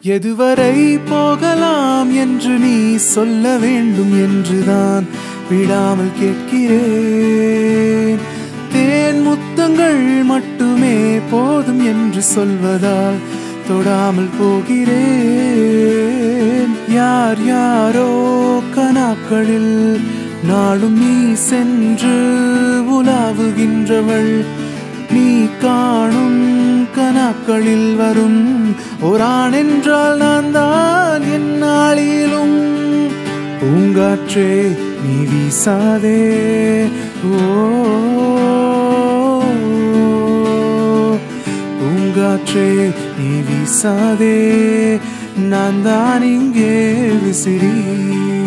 எதுவரை போகலாம் என்று நீ சொல்ல வேண்டும் என்றுதான் விடாமல் கேட்கிறேன் தேன் முத்தங்கள் மட்டுமே போதும் என்று சொல்வதால் தொடாமல் போகிறேன் யார் யாரோ கனாக்களில் நாளும் நீ சென்று உலாவுகின்றவள் நீ காணும் கனாக்களில் வரும் ஓரான் என்றால் நான் தான் என்னாளிலும் பூங்காற்றே நீ வீசாதே ஓ பூங்காற்றே நீ வீசாதே நான் தான் இங்கே விசிறி